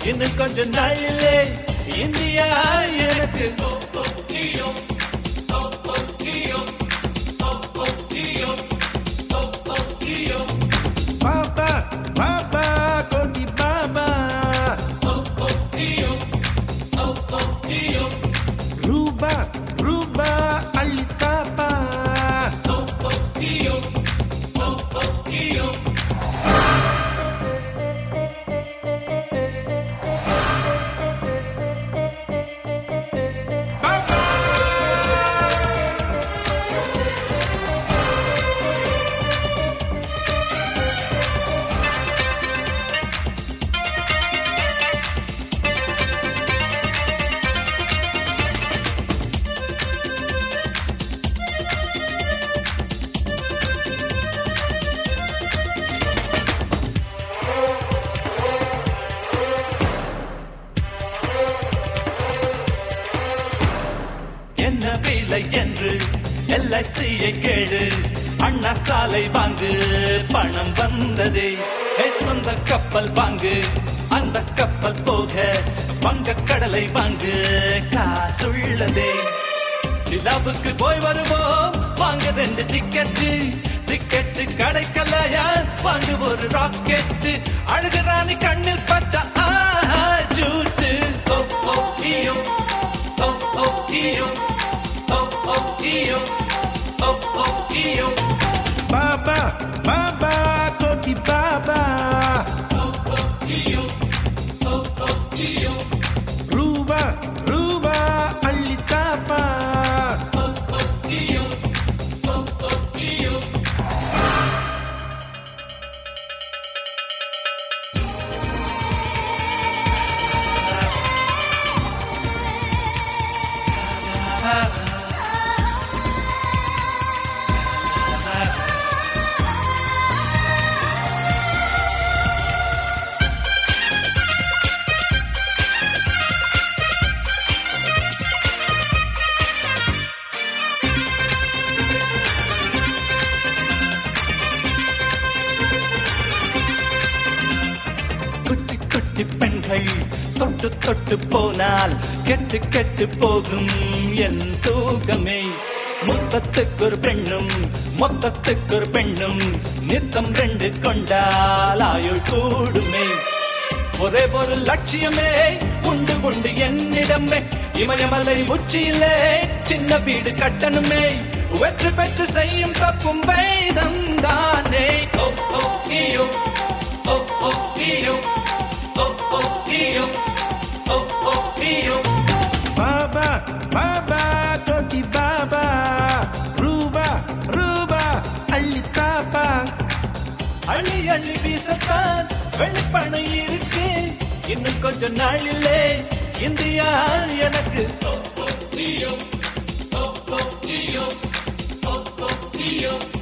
இன்னும் கொஞ்ச நாளிலே இந்தியா எனக்கு பாபா பாபா கோடி பாபா ரூபா ரூபா அள்ளி தாப்பா என்ன விலை என்று எல்ஐசியை கேளு அண்ணா சாலை வாங்கு பணம் வந்ததே ஏ, சொந்த கப்பல் வாங்கு அந்த கப்பல் போக வங்க கடலை வாங்கு காசுள்ளதே நிலாவுக்கு போய் வருவோம் வாங்க ரெண்டு டிக்கெட்டு டிக்கெட்டு கிடைக்கலையா வாங்கு ஒரு ராக்கெட்டு அழகு ராணி கண்ணில் பட்ட ஆஹா ஜூட்டு ஓ ஓ ஈயோ ஓ ஓ ஈயோ ஓ ஓ ஈயோ ஓ ஓ ஈயோ பாபா பாபா கோடி பாபா ரூபா ரூபா அள்ளி தாப்பா குட்டி குட்டி பெண்கள் தொட்டு தொட்டு போனால் கெட்டு கெட்டு போகும் என் தூக்கமே மொத்தத்துக்கு ஒரு பெண்ணும் மொத்தத்துக்கு ஒரு பெண்ணும் நித்தம் ரெண்டு கொண்டால் ஆயுள் கூடுமே ஒரே ஒரு லட்சியமே உண்டு உண்டு என்னிடமே இமயமலை உச்சியிலே சின்ன வீடு கட்டணுமே வெற்றி பெற்று செய்யும் தப்பும் வேதம் தானே ஓ ஓ ஈயோ ஓ ஓ ஈயோ ஓ ஓ ஈயோ ஓ ஓ ஈயோ பாபா பாபா கோடி பாபா ரூபா ரூபா அள்ளி தாப்பா அள்ளி அள்ளி வீசத்தான் வெளிப்பணம் இருக்கு இன்னும் கொஞ்ச நாளிலே இந்தியா எனக்கு ஓ ஓ ஈயோ ஓ ஓ ஈயோ ஓ ஓ ஈயோ